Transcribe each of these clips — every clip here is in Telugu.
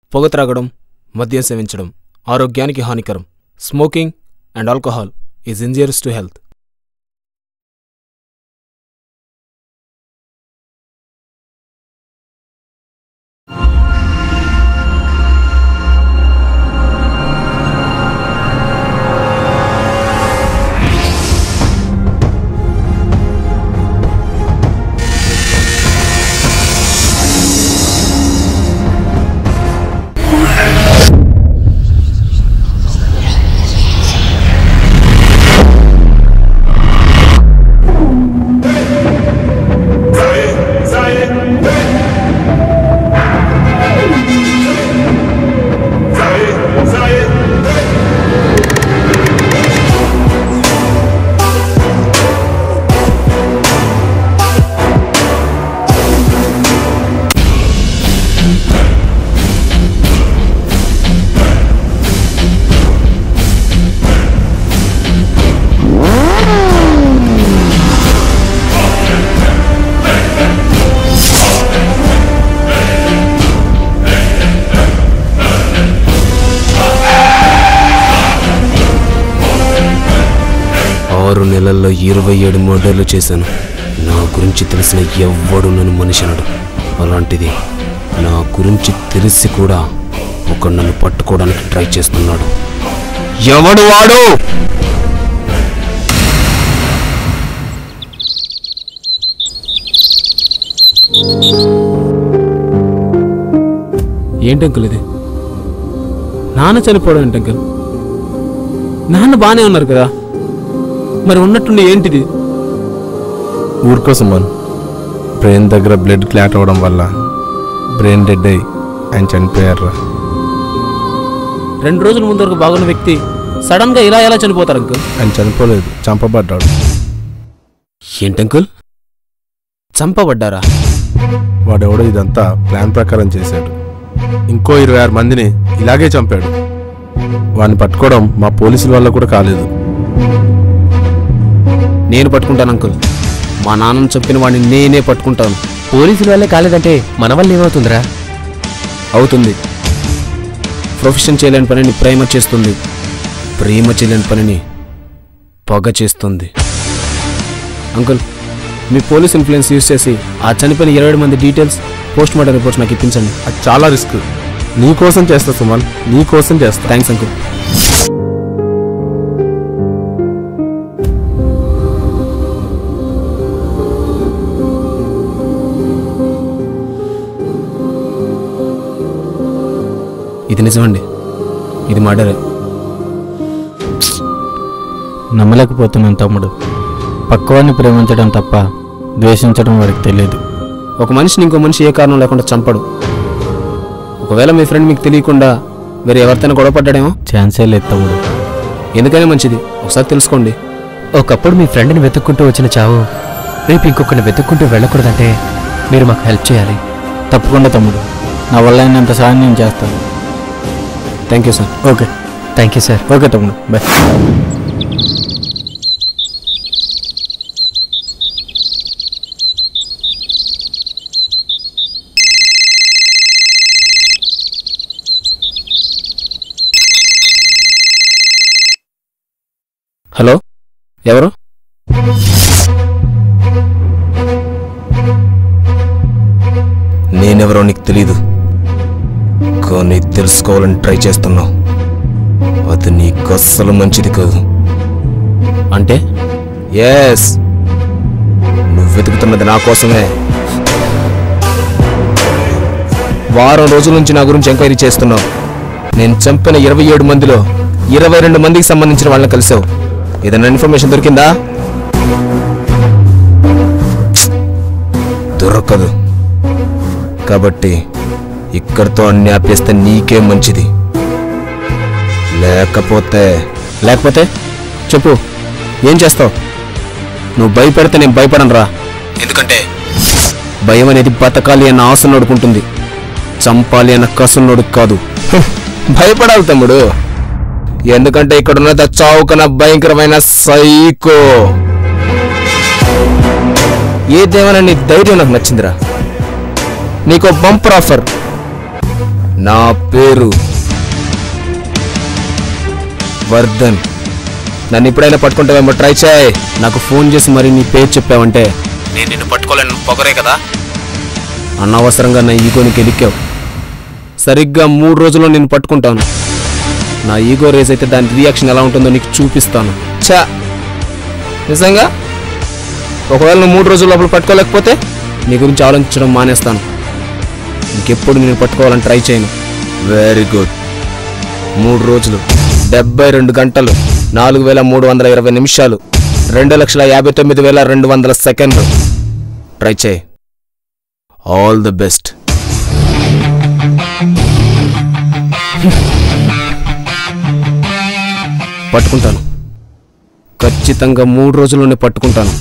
పొగ త్రాగడం మద్యం సేవించడం ఆరోగ్యానికి హానికరం smoking and alcohol is injurious to health ఆరు నెలల్లో ఇరవై ఏడు మర్డర్లు చేశాను నా గురించి తెలిసిన ఎవ్వడు నన్ను మనిషి అనడు అలాంటిది నా గురించి తెలిసి కూడా ఒకడు నన్ను పట్టుకోవడానికి ట్రై చేస్తున్నాడు ఎవడు వాడు ఏంటి అంకుల్ ఇది నాన్న చనిపోవడం ఏంటి అంకుల్ నాన్న బాగానే ఉన్నారు కదా మరి ఉన్నట్టుండి ఏంటిది ఊరుకో సుమన్ బ్రెయిన్ దగ్గర బ్లడ్ క్లాట్ అవ్వడం వల్ల బ్రెయిన్ డెడ్ అయ్యి ఆయన చనిపోయారు రెండు రోజుల ముందు వరకు బాగున్న వ్యక్తి సడన్ గా ఇలా ఎలా చనిపోతారు అంకుల్ ఆయన చనిపోలేదు చంపబడ్డాడు ఏంటి అంకుల్ చంపబడ్డారా వాడెవడో ఇదంతా ప్లాన్ ప్రకారం చేశాడు ఇంకో ఇరవై ఆరు మందిని ఇలాగే చంపాడు వాడిని పట్టుకోవడం మా పోలీసుల వల్ల కూడా కాలేదు నేను పట్టుకుంటాను అంకుల్ మా నాన్నను చంపిన వాడిని నేనే పట్టుకుంటాను పోలీసుల వల్లే కాలేదంటే మన వల్ల ఏమవుతుందిరా అవుతుంది ప్రొఫెషన్ చేయలేని పనిని ప్రేమ చేస్తుంది ప్రేమ చేయలేని పనిని పగ చేస్తుంది అంకుల్ మీ పోలీస్ ఇన్ఫ్లుయెన్స్ యూస్ చేసి ఆ చనిపోయిన ఇరవై మంది డీటెయిల్స్ పోస్ట్ మార్టం రిపోర్ట్స్ నాకు ఇప్పించండి అది చాలా రిస్క్ నీ కోసం చేస్తా సుమన్ నీ కోసం చేస్తా థ్యాంక్స్ అంకుల్ ఇది నిజమండి ఇది మర్డరే నమ్మలేకపోతున్నాను తమ్ముడు పక్కవాడిని ప్రేమించడం తప్ప ద్వేషించడం వాడికి తెలియదు ఒక మనిషిని ఇంకో మనిషి ఏ కారణం లేకుండా చంపడు ఒకవేళ మీ ఫ్రెండ్ మీకు తెలియకుండా వేరే ఎవరితోనే గొడవపడ్డాడేమో ఛాన్సే లేదు తమ్ముడు ఎందుకైనా మంచిది ఒకసారి తెలుసుకోండి ఒకప్పుడు మీ ఫ్రెండ్ని వెతుక్కుంటూ వచ్చిన చావు రేపు ఇంకొకరిని వెతుక్కుంటూ వెళ్ళకూడదంటే మీరు మాకు హెల్ప్ చేయాలి తప్పకుండా తమ్ముడు నా వల్ల అయినంత సాయం నేను చేస్తాను thank you sir okay thank you sir okay తమ్ముడు బాయ్ హలో ఎవరు నేనెవరో నీకు తెలీదు కానీ తెలుసుకోవాలని ట్రై చేస్తున్నావు అది నీకు అస్సలు మంచిది కాదు అంటే ఎస్ నువ్వు వెతుకుతున్నది నా కోసమే వారం రోజుల నుంచి నా గురించి ఎంక్వైరీ చేస్తున్నావు నేను చంపిన ఇరవై ఏడు మందిలో ఇరవై రెండు మందికి సంబంధించిన వాళ్ళని కలిసావు ఏదైనా ఇన్ఫర్మేషన్ దొరికిందా దొరకదు కాబట్టి ఇక్కడితో అన్ని ఆపేస్తే నీకే మంచిది లేకపోతే లేకపోతే చెప్పు ఏం చేస్తావు నువ్వు భయపెడితే నేను భయపడను రా ఎందుకంటే భయం అనేది బతకాలి అన్న ఆశ నడుకుంటుంది చంపాలి అన్న కసున్నోడు కాదు హ్, భయపడాలి తమ్ముడు ఎందుకంటే ఇక్కడ ఉన్నది చావుకన భయంకరమైన సైకో ఏదేమైనా నీ ధైర్యం నాకు నచ్చిందిరా నీకో బంపర్ ఆఫర్ నా పేరు వర్ధన్ నన్ను ఎప్పుడైనా పట్టుకుంటావేమో ట్రై చేయి నాకు ఫోన్ చేసి మరి నీ పేరు చెప్పావంటే నేను నిన్ను పట్టుకోలేను పొగరే కదా అనవసరంగా నా ఈగోని గెలికావు సరిగ్గా మూడు రోజుల్లో నేను పట్టుకుంటాను నా ఈగో రేస్ అయితే దాని రియాక్షన్ ఎలా ఉంటుందో నీకు చూపిస్తాను చా నిజంగా ఒకవేళ నువ్వు మూడు రోజుల లోపల పట్టుకోలేకపోతే నీ గురించి ఆలోచించడం మానేస్తాను ఇంకెప్పుడు నేను పట్టుకోవాలని ట్రై చేయను వెరీ గుడ్ మూడు రోజులు డెబ్బై రెండు గంటలు నాలుగు వేల మూడు వందల ఇరవై నిమిషాలు రెండు లక్షల యాభై తొమ్మిది వేల రెండు వందల సెకండ్లు ట్రై చేయి ఆల్ ది బెస్ట్ పట్టుకుంటాను ఖచ్చితంగా మూడు రోజుల్లోనే పట్టుకుంటాను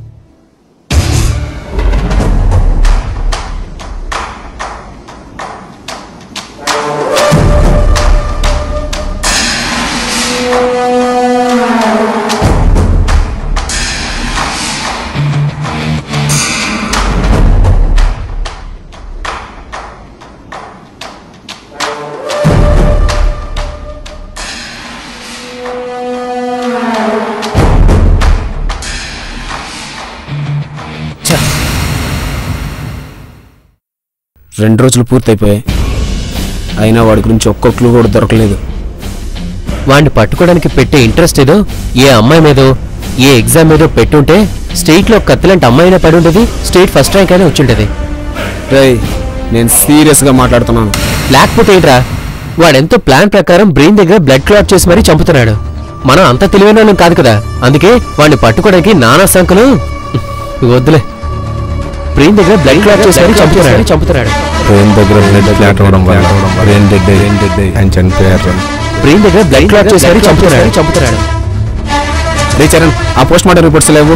రెండు రోజులు పూర్తయిపోయాయి అయినా వాడి గురించి ఒక్క క్లూ కూడా దొరకలేదు వాడిని పట్టుకోవడానికి పెట్టే ఇంట్రెస్ట్ ఏదో ఏ అమ్మాయి మీదో ఏ ఎగ్జామ్ మీదో పెట్టుంటే స్టేట్లో కత్తిలాంటి అమ్మాయినా పడి ఉండేది స్టేట్ ఫస్ట్ ర్యాంక్ అయినా వచ్చిండేది రేయ్ నేను సీరియస్గా మాట్లాడుతున్నాను లేకపోతే ఏంట్రా వాడెంతో ప్లాన్ ప్రకారం బ్రెయిన్ దగ్గర బ్లడ్ క్లాట్ చేసి మరీ చంపుతున్నాడు మనం అంత తెలివైన వాళ్ళం కాదు కదా అందుకే వాడిని పట్టుకోవడానికి నానా సంఖ్యలు వద్దులే బ్రెయిన్ దగ్గర బ్లడ్ క్లాట్ చేసి మరీ చంపుతున్నాడు చంపుతున్నాడు ట్రైన్ దగ్గర బ్లడ్ క్లాట్ అవ్వడం వల్ల బ్రెయిన్ డెడ్ బ్రెయిన్ డెడ్ ఆయన చనిపోయారు బ్రెయిన్ దగ్గర బ్లడ్ క్లాట్ చేసి మరీ చంపుతున్నాడు చంపుతున్నాడు రే చరణ్ ఆ పోస్ట్ మార్టం రిపోర్ట్స్ లేవు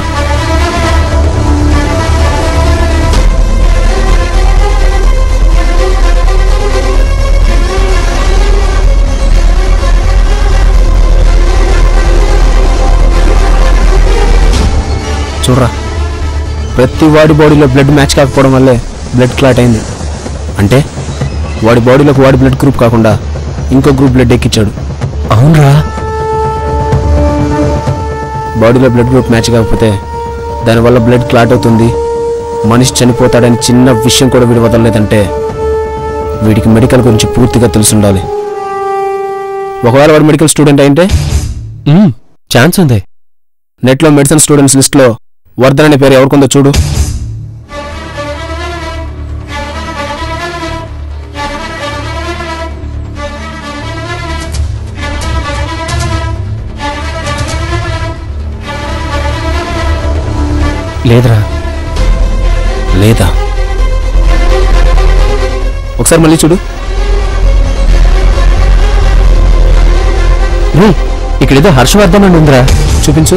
చూడరా ప్రతి వాడి బాడీలో బ్లడ్ మ్యాచ్ కాకపోవడం వల్లే బ్లడ్ క్లాట్ అయింది అంటే వాడి బాడీలోకి వాడి బ్లడ్ గ్రూప్ కాకుండా ఇంకో గ్రూప్ బ్లడ్ ఎక్కించాడు అవునరా బాడీలో బ్లడ్ గ్రూప్ మ్యాచ్ కాకపోతే దానివల్ల బ్లడ్ క్లాట్ అవుతుంది మనిషి చనిపోతాడని చిన్న విషయం కూడా వీడు వదలలేదంటే వీడికి మెడికల్ గురించి పూర్తిగా తెలిసి ఉండాలి ఒకవేళ వాడు మెడికల్ స్టూడెంట్ అయితే ఛాన్స్ ఉంది నెట్లో మెడిసిన్ స్టూడెంట్స్ లిస్ట్లో వర్ధన్ అనే పేరు ఎవరికొందో చూడు లేదురా లేదా ఒకసారి మళ్ళీ చూడు రేయ్, ఇక్కడేదో హర్షవర్ధన్ అని ఉందిరా చూపించు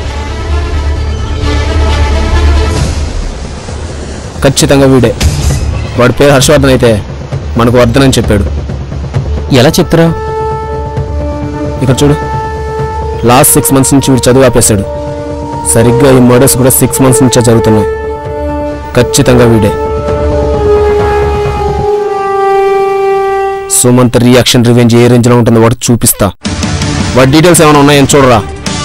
ఖచ్చితంగా వీడే వాడి పేరు హర్షవర్ధన్ అయితే మనకు వర్ధన్ అని చెప్పాడు ఎలా చెప్తారా ఇక్కడ చూడు లాస్ట్ సిక్స్ మంత్స్ నుంచి వీడు చదువు ఆపేశాడు సరిగ్గా ఈ మర్డర్స్ కూడా సిక్స్ మంత్స్ నుంచే జరుగుతున్నాయి ఖచ్చితంగా వీడే సుమంత్ రియాక్షన్ రివెంజ్ ఏ రేంజ్లో ఉంటుందో వాడు చూపిస్తా వాడి డీటెయిల్స్ ఏమైనా ఉన్నాయని చూడరా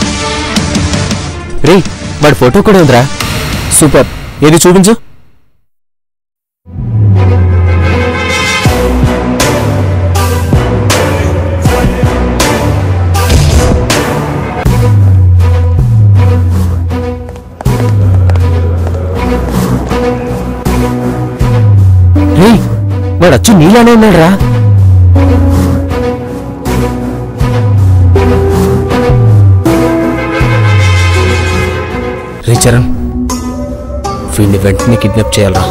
రే వాడి ఫోటో కూడా ఉందిరా సూపర్ ఏది చూపించు రే వాడు అచ్చు నీలానే ఉన్నాడు రా రే చరణ్ వీడిని వెంటనే కిడ్నాప్ చేయాలరా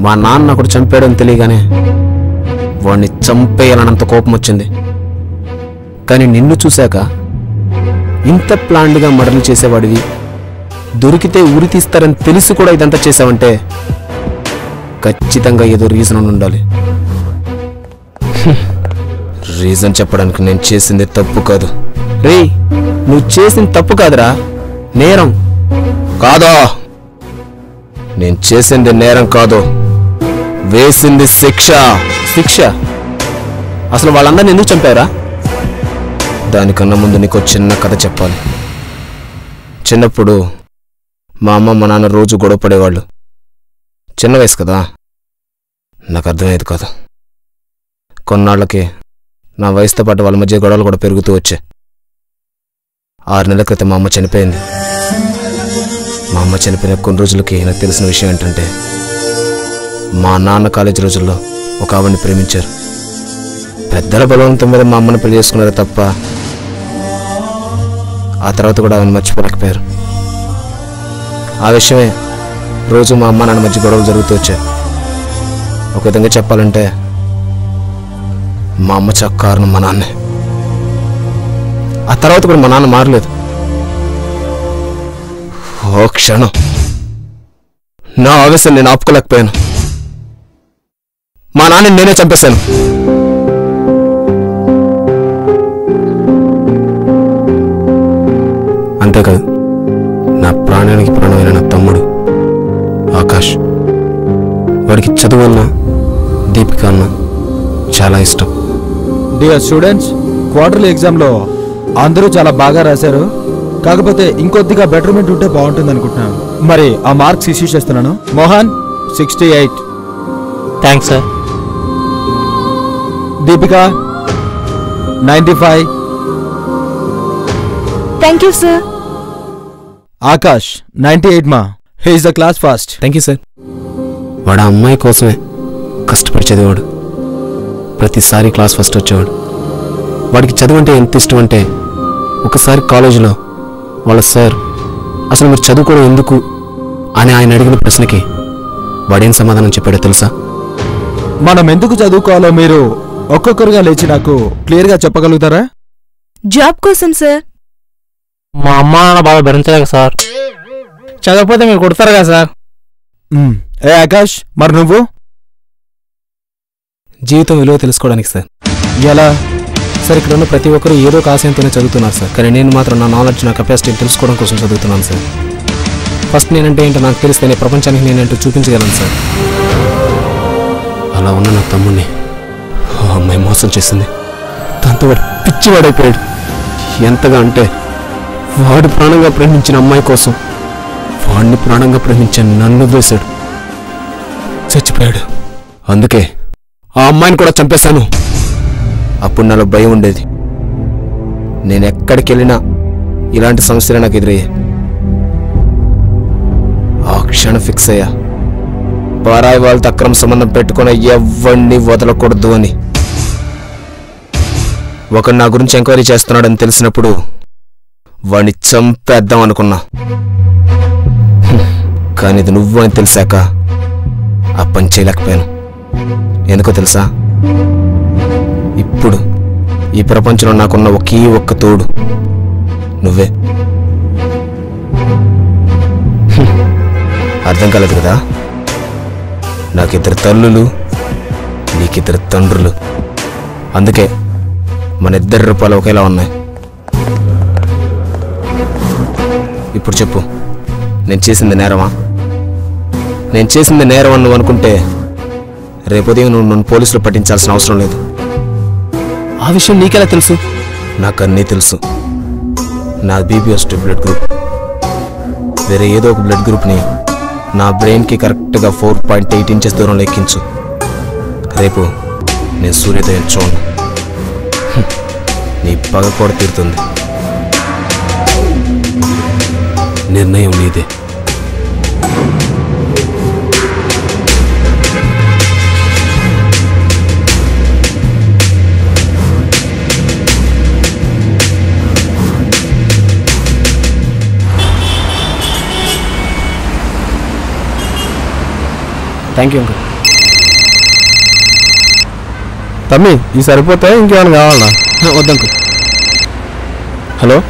మా నాన్న ఒకడు చంపాడని తెలియగానే వాడిని చంపేయాలన్నంత కోపం వచ్చింది కానీ నిన్ను చూశాక ఇంత ప్లాండ్గా మర్డర్లు చేసేవాడివి దొరికితే ఉరి తీస్తారని తెలిసి కూడా ఇదంతా చేసావంటే ఖచ్చితంగా ఏదో రీజన్ ఉండి ఉండాలి రీజన్ చెప్పడానికి నేను చేసింది తప్పు కాదు రే నువ్వు చేసింది తప్పు కాదురా నేరం కాదా నేను చేసింది నేరం కాదు వేసింది శిక్ష శిక్ష అసలు వాళ్ళందరిని ఎందుకు చంపారా దానికన్నా ముందు నీకు చిన్న కథ చెప్పాలి చిన్నప్పుడు మా అమ్మ మా నాన్న రోజు గొడవ పడేవాళ్ళు చిన్న వయసు కదా నాకు అర్థమయ్యేది కాదు కొన్నాళ్ళకి నా వయసుతో పాటు వాళ్ళ మధ్య గొడవలు కూడా పెరుగుతూ వచ్చాయి ఆరు నెలల క్రితం మా అమ్మ చనిపోయింది మా అమ్మ చనిపోయిన కొన్ని రోజులకి నాకు తెలిసిన విషయం ఏంటంటే మా నాన్న కాలేజీ రోజుల్లో ఒక ఆవిడని ప్రేమించారు పెద్దల బలవంతం మీద మా అమ్మని పెళ్లి చేసుకున్నారు తప్ప ఆ తర్వాత కూడా ఆమెను మర్చిపోలేకపోయారు ఆ విషయమే రోజు మా అమ్మ నాన్న మధ్య గొడవలు జరుగుతూ వచ్చాయి ఒక విధంగా చెప్పాలంటే మా అమ్మ చక్క కారణం మా నాన్నే ఆ తర్వాత కూడా మా నాన్న మారలేదు ఓ క్షణం నా ఆవేశం నేను ఆపుకోలేకపోయాను మా నాన్నని నేనే చంపేశాను అంతేకాదు నా ప్రాణానికి ప్రాణమైన నా తమ్ముడు ఆకాష్ వాడికి చదువు అన్నా దీపిక అన్నా చాలా ఇష్టం డియర్ స్టూడెంట్స్ క్వార్టర్లీ ఎగ్జామ్లో అందరూ చాలా బాగా రాశారు కాకపోతే ఇంకొద్దిగా బెటర్మెంట్ ఉంటే బాగుంటుంది అనుకుంటున్నాను మరి ఆ మార్క్స్ ఇష్యూ చేస్తున్నాను Mohan sixty eight thanks sir Deepika ninety five thank you sir Akash ninety eight మా he is the class first thank you sir వాడు ఆ అమ్మాయి కోసమే కష్టపడి చదివాడు ప్రతిసారి క్లాస్ ఫస్ట్ వచ్చేవాడు వాడికి చదువు అంటే ఎంత ఇష్టం అంటే ఒకసారి కాలేజీలో వాళ్ళ సార్ అసలు మీరు చదువుకోవడం ఎందుకు అని ఆయన అడిగిన ప్రశ్నకి వాడేం సమాధానం చెప్పాడో తెలుసా మనం ఎందుకు చదువుకోవాలో మీరు ఒక్కొక్కరుగా లేచి నాకు క్లియర్గా చెప్పగలుగుతారా జాబ్ కోసం సార్ మా అమ్మ నాన్న బాగా భరించలేక సార్ చదవకపోతే మీరు కొడతారు కదా సార్ మ్, ఏ ఆకాష్ మరి నువ్వు జీవితం విలువ తెలుసుకోవడానికి సార్ ఎలా సార్ ఇక్కడ ఉన్న ప్రతి ఒక్కరూ ఏదో ఒక ఆశయంతోనే చదువుతున్నారు సార్ కానీ నేను మాత్రం నా నాలెడ్జ్ నా కెపాసిటీని తెలుసుకోవడం కోసం చదువుతున్నాను సార్ ఫస్ట్ నేనంటే ఏంటో నాకు తెలిస్తేనే ప్రపంచానికి నేనేంటో చూపించగలను సార్ అలా ఉన్న నా తమ్ముడిని ఆ అమ్మాయి మోసం చేసింది దాంతో వాడు పిచ్చివాడైపోయాడు ఎంతగా అంటే వాడు ప్రాణంగా ప్రేమించిన అమ్మాయి కోసం వాడిని ప్రాణంగా ప్రేమించిన నన్ను వేశాడు చచ్చిపోయాడు అందుకే ఆ అమ్మాయిని కూడా చంపేశాను అప్పుడు నాలో భయం ఉండేది నేను ఎక్కడికి వెళ్ళినా ఇలాంటి సమస్యలు నాకు ఎదురయ్యాయి ఆ క్షణం ఫిక్స్ అయ్యా పారాయి వాళ్ళతో అక్రమ సంబంధం పెట్టుకున్న ఎవరిని వదలకూడదు అని ఒకడు నా గురించి ఎంక్వైరీ చేస్తున్నాడని తెలిసినప్పుడు వాడిని చంపేద్దాం అనుకున్నా హ్మ్. కానీ ఇది నువ్వు అని తెలిసాక ఆ పని చేయలేకపోయాను ఎందుకో తెలుసా ఇప్పుడు ఈ ప్రపంచంలో నాకున్న ఒకే ఒక్క తోడు నువ్వే హ్మ్. అర్థం కాలేదు కదా నాకిద్దరు తల్లులు నీకిద్దరు తండ్రులు అందుకే మన ఇద్దరి రూపాయలు ఒకేలా ఉన్నాయి ఇప్పుడు చెప్పు నేను చేసింది నేరమా నేను చేసింది నేరం అని నువ్వు అనుకుంటే రేపు ఉదయం నువ్వు నన్ను పోలీసులు పట్టించాల్సిన అవసరం లేదు ఆ విషయం నీకెలా తెలుసు నాకు అన్నీ తెలుసు నా బీపీఎస్ బ్లడ్ గ్రూప్ వేరే ఏదో ఒక బ్లడ్ గ్రూప్ని నా బ్రెయిన్కి కరెక్ట్గా ఫోర్ పాయింట్ ఎయిట్ ఇంచెస్ దూరంలో ఎక్కించు రేపు నేను సూర్యోదయం చూడను హ్మ్. నీ పగ కూడా తీరుతుంది నిర్ణయం నీదే థ్యాంక్ యూ అంకుల్ తమ్మి ఈ సరిపోతే ఇంకేమైనా కావాలనా హ, వద్దంకు హలో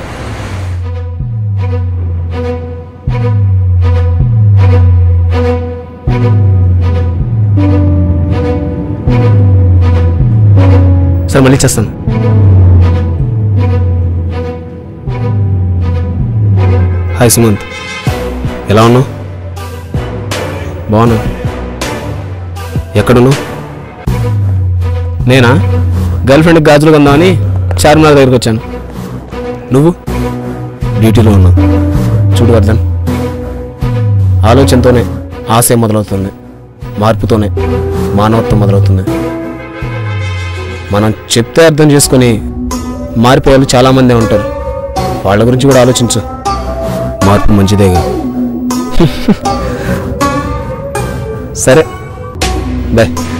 సరే మళ్ళీ చేస్తాను హాయ్ సుమంత్ ఎలా ఉన్నావు బాగున్నా ఎక్కడున్నావు నేనా గర్ల్ ఫ్రెండ్కి గాజులు కొందామని చార్మినార్ దగ్గరికి వచ్చాను నువ్వు డ్యూటీలో ఉన్నావు చూడు వర్ధన్ ఆలోచనతోనే ఆశయం మొదలవుతుంది మార్పుతోనే మానవత్వం మొదలవుతుంది మనం చెప్తే అర్థం చేసుకొని మారిపోయే వాళ్ళు చాలామందే ఉంటారు వాళ్ళ గురించి కూడా ఆలోచించు మార్పు మంచిదేగా సరే బాయ్